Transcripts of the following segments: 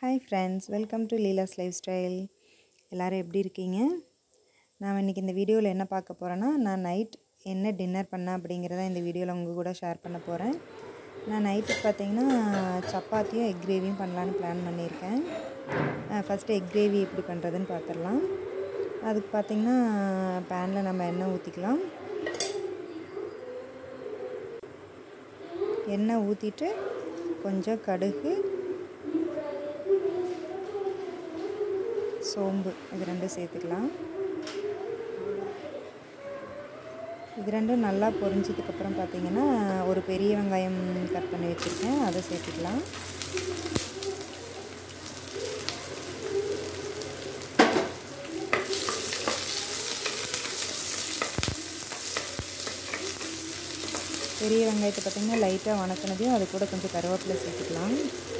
hi friends welcome to Leela's lifestyle எல்லோரும் எப்படி இருக்கீங்க நான் இன்றைக்கி இந்த வீடியோவில் என்ன பார்க்க போகிறேன்னா நான் நைட் என்ன டின்னர் பண்ணேன் அப்படிங்கிறத இந்த வீடியோவில் உங்கள் கூட ஷேர் பண்ண போகிறேன் நான் நைட்டுக்கு பார்த்தீங்கன்னா சப்பாத்தியும் எக் கிரேவியும் பண்ணலான்னு பிளான் பண்ணியிருக்கேன் ஃபஸ்ட்டு எக் கிரேவி எப்படி பண்ணுறதுன்னு பார்த்துடலாம் அதுக்கு பார்த்திங்கன்னா பேனில் நம்ம எண்ணெய் ஊற்றிக்கலாம் எண்ணெய் ஊற்றிட்டு கொஞ்சம் கடுகு சோம்பு இது ரெண்டும் சேர்த்துக்கலாம் இது ரெண்டும் நல்லா பொரிஞ்சதுக்கப்புறம் பார்த்திங்கன்னா ஒரு பெரிய வெங்காயம் கட் பண்ணி வச்சுருக்கேன் அதை சேர்த்துக்கலாம் பெரிய வெங்காயத்தை பார்த்திங்கன்னா லைட்டாக வணக்கினதையும் அது கூட கொஞ்சம் கருவேப்பிலை சேர்த்துக்கலாம்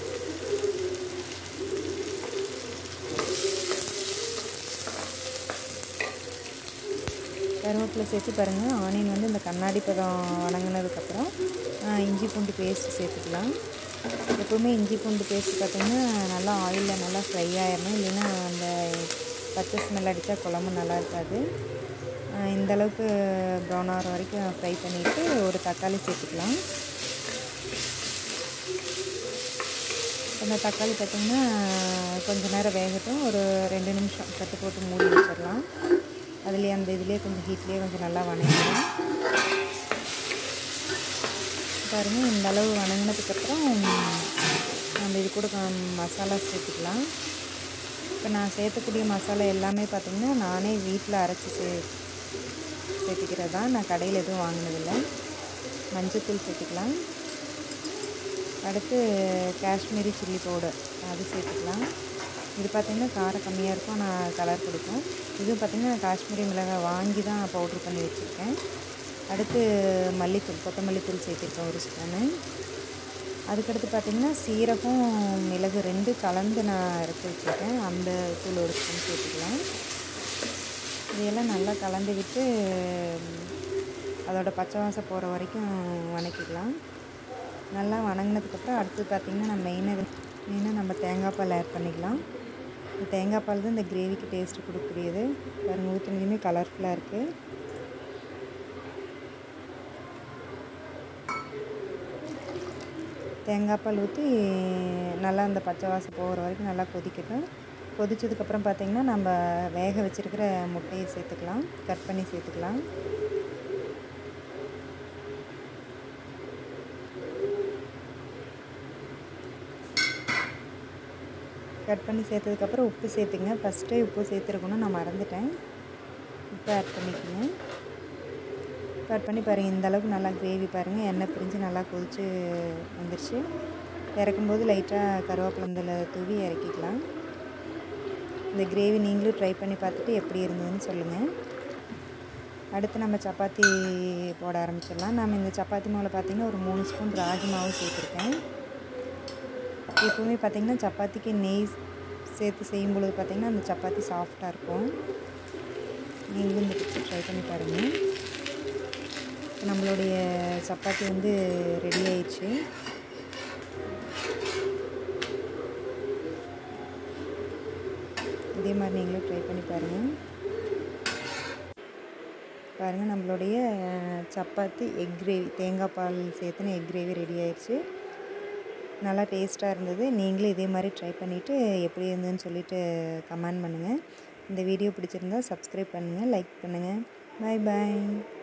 கருவேப்பிலை சேர்த்து பாருங்கள் ஆனியன் வந்து இந்த கண்ணாடி பதம் வணங்கினதுக்கப்புறம் இஞ்சி பூண்டு பேஸ்ட் சேர்த்துக்கலாம் எப்போவுமே இஞ்சி பூண்டு பேஸ்ட் பார்த்திங்கன்னா நல்லா ஆயிலில் நல்லா ஃப்ரை ஆயிடணும் இல்லைன்னா அந்த பச்சை ஸ்மெல் அடித்தா குழம்பு நல்லா இருக்காது இந்தளவுக்கு ப்ரௌன் ஆகிற வரைக்கும் ஃப்ரை பண்ணிவிட்டு ஒரு தக்காளி சேர்த்துக்கலாம் அந்த தக்காளி பார்த்திங்கன்னா கொஞ்சம் நேரம் வேகட்டும் ஒரு ரெண்டு நிமிஷம் கட்டு போட்டு மூடி வச்சிடலாம் அதுலேயே அந்த இதுலேயே கொஞ்சம் ஹீட்லேயே கொஞ்சம் நல்லா வணங்கிடும் பாருங்கள் இந்த அளவு வணங்கினதுக்கப்புறம் நம்ம இது கூட மசாலா சேர்த்துக்கலாம் இப்போ நான் சேர்த்தக்கூடிய மசாலா எல்லாமே பார்த்திங்கன்னா நானே வீட்டில் அரைச்சி சே சேர்த்துக்கிறது தான் நான் கடையில் எதுவும் வாங்கினதில்லை மஞ்சத்தூள் சேர்த்துக்கலாம் அடுத்து காஷ்மீரி சில்லி பவுடர் அது சேர்த்துக்கலாம் இது பார்த்திங்கன்னா காரம் கம்மியாக இருக்கும் நான் கலர் கொடுக்கும் இதுவும் பார்த்திங்கன்னா காஷ்மீரி மிளகாய் வாங்கி தான் பவுட்ரு பண்ணி வச்சுருக்கேன் அடுத்து மல்லித்தூள் கொத்தமல்லி தூள் சேர்த்துருக்கேன் ஒரு ஸ்பூனு அதுக்கடுத்து பார்த்திங்கன்னா சீரகம் மிளகு ரெண்டு கலந்து நான் இறக்கி வச்சுருக்கேன் அந்த தூள் ஒரு ஸ்பூன் சேர்த்துக்கலாம் இதையெல்லாம் நல்லா கலந்து விட்டு அதோட பச்சை வாசம் போகிற வரைக்கும் வணக்கிக்கலாம் நல்லா வணங்கினதுக்கப்புறம் அடுத்து பார்த்திங்கன்னா நம்ம மெயினாக மெயினாக நம்ம தேங்காய் பால் ஆட் பண்ணிக்கலாம் இந்த தேங்காய் பால் தான் இந்த கிரேவிக்கு டேஸ்ட்டு கொடுக்கக்கூடியது பாருங்கள் ஊற்றுனதுமே கலர்ஃபுல்லாக இருக்குது தேங்காய் பால் ஊற்றி நல்லா அந்த பச்சை வாசம் போகிற வரைக்கும் நல்லா கொதிக்கட்டும் கொதிச்சதுக்கப்புறம் பார்த்திங்கன்னா நம்ம வேக வச்சுருக்கிற முட்டையை சேர்த்துக்கலாம் கட் பண்ணி சேர்த்துக்கலாம் கட் பண்ணி சேர்த்ததுக்கப்புறம் உப்பு சேர்த்துங்க ஃபஸ்ட்டே உப்பு சேர்த்துருக்கணும் நான் மறந்துட்டேன் உப்பு ஆட் பண்ணிக்கோங்க கட் பண்ணி பாருங்கள் இந்த அளவுக்கு நல்லா கிரேவி பாருங்கள் எண்ணெய் பிரிஞ்சு நல்லா கொதித்து வந்துருச்சு இறக்கும்போது லைட்டாக கருவேப்பிலந்தில் தூவி இறக்கிக்கலாம் இந்த கிரேவி நீங்களும் ட்ரை பண்ணி பார்த்துட்டு எப்படி இருந்ததுன்னு சொல்லுங்கள் அடுத்து நம்ம சப்பாத்தி போட ஆரம்பிச்சிடலாம் நம்ம இந்த சப்பாத்தி மாவில் பார்த்திங்கன்னா ஒரு மூணு ஸ்பூன் ராகி மாவு சேர்த்துருக்கேன் எப்போவுமே பார்த்திங்கன்னா சப்பாத்திக்கு நெய் சேர்த்து செய்யும் பொழுது பார்த்திங்கன்னா அந்த சப்பாத்தி சாஃப்டாக இருக்கும் நீங்களும் இந்த டிப்ஸை ட்ரை பண்ணி பாருங்கள் நம்மளுடைய சப்பாத்தி வந்து ரெடி ஆயிடுச்சு இதே மாதிரி நீங்களும் ட்ரை பண்ணி பாருங்கள் பாருங்கள் நம்மளுடைய சப்பாத்தி எக் கிரேவி தேங்காய் பால் சேர்த்துன்னு எக் கிரேவி ரெடி ஆயிடுச்சு நல்லா டேஸ்ட்டாக இருந்தது நீங்களும் இதே மாதிரி ட்ரை பண்ணிவிட்டு எப்படி இருந்ததுன்னு சொல்லிவிட்டு கமெண்ட் பண்ணுங்கள் இந்த வீடியோ பிடிச்சிருந்தா சப்ஸ்கிரைப் பண்ணுங்கள் லைக் பண்ணுங்கள் பாய் பாய்